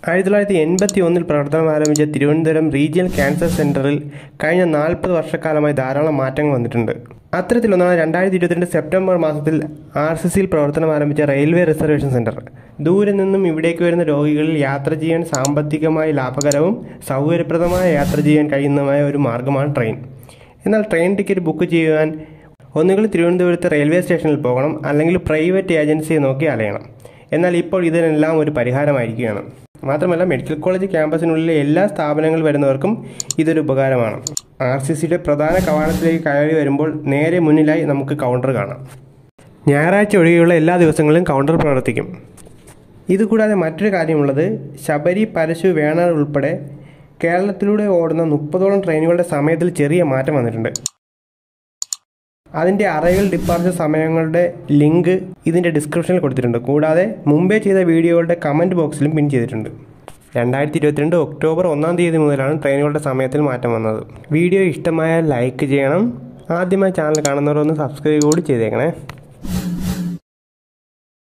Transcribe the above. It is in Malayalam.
ആയിരത്തി തൊള്ളായിരത്തി എൺപത്തി ഒന്നിൽ പ്രവർത്തനം ആരംഭിച്ച തിരുവനന്തപുരം റീജിയണൽ ക്യാൻസർ സെൻ്ററിൽ കഴിഞ്ഞ നാൽപ്പത് വർഷക്കാലമായി ധാരാളം മാറ്റങ്ങൾ വന്നിട്ടുണ്ട് അത്തരത്തിലൊന്നാണ് രണ്ടായിരത്തി ഇരുപത്തിരണ്ട് സെപ്റ്റംബർ മാസത്തിൽ ആർ സി സിയിൽ പ്രവർത്തനം ആരംഭിച്ച റെയിൽവേ റിസർവേഷൻ സെൻറ്റർ ദൂരെ നിന്നും ഇവിടേക്ക് വരുന്ന രോഗികളിൽ യാത്ര ചെയ്യാൻ സാമ്പത്തികമായി ലാഭകരവും സൗകര്യപ്രദമായ യാത്ര ചെയ്യാൻ കഴിയുന്നതുമായ ഒരു മാർഗ്ഗമാണ് ട്രെയിൻ എന്നാൽ ട്രെയിൻ ടിക്കറ്റ് ബുക്ക് ചെയ്യുവാൻ ഒന്നുകിൽ തിരുവനന്തപുരത്ത് റെയിൽവേ സ്റ്റേഷനിൽ പോകണം അല്ലെങ്കിൽ പ്രൈവറ്റ് ഏജൻസിയെ നോക്കി അലയണം എന്നാൽ ഇപ്പോൾ ഇതിനെല്ലാം ഒരു പരിഹാരമായിരിക്കുകയാണ് മാത്രമല്ല മെഡിക്കൽ കോളേജ് ക്യാമ്പസിനുള്ളിലെ എല്ലാ സ്ഥാപനങ്ങളിൽ വരുന്നവർക്കും ഇതൊരു ഉപകാരമാണ് ആർ സി സിയുടെ പ്രധാന കവാടത്തിലേക്ക് കയറി വരുമ്പോൾ നേരെ മുന്നിലായി നമുക്ക് കൗണ്ടർ കാണാം ഞായറാഴ്ച ഒഴികെയുള്ള എല്ലാ ദിവസങ്ങളിലും കൗണ്ടർ പ്രവർത്തിക്കും ഇതുകൂടാതെ മറ്റൊരു കാര്യമുള്ളത് ശബരി പരശു വേണാർ ഉൾപ്പെടെ കേരളത്തിലൂടെ ഓടുന്ന മുപ്പതോളം ട്രെയിനുകളുടെ സമയത്തിൽ ചെറിയ മാറ്റം വന്നിട്ടുണ്ട് അതിൻ്റെ അറൈവൽ ഡിപ്പാർച്ചർ സമയങ്ങളുടെ ലിങ്ക് ഇതിൻ്റെ ഡിസ്ക്രിപ്ഷനിൽ കൊടുത്തിട്ടുണ്ട് കൂടാതെ മുമ്പേ ചെയ്ത വീഡിയോകളുടെ കമൻറ്റ് ബോക്സിലും പിൻ ചെയ്തിട്ടുണ്ട് രണ്ടായിരത്തി ഇരുപത്തിരണ്ട് ഒക്ടോബർ ഒന്നാം തീയതി മുതലാണ് ട്രെയിനുകളുടെ സമയത്തിൽ മാറ്റം വന്നത് വീഡിയോ ഇഷ്ടമായാൽ ലൈക്ക് ചെയ്യണം ആദ്യമായി ചാനൽ കാണുന്നവർ ഒന്ന് സബ്സ്ക്രൈബ് കൂടി ചെയ്തേക്കണേ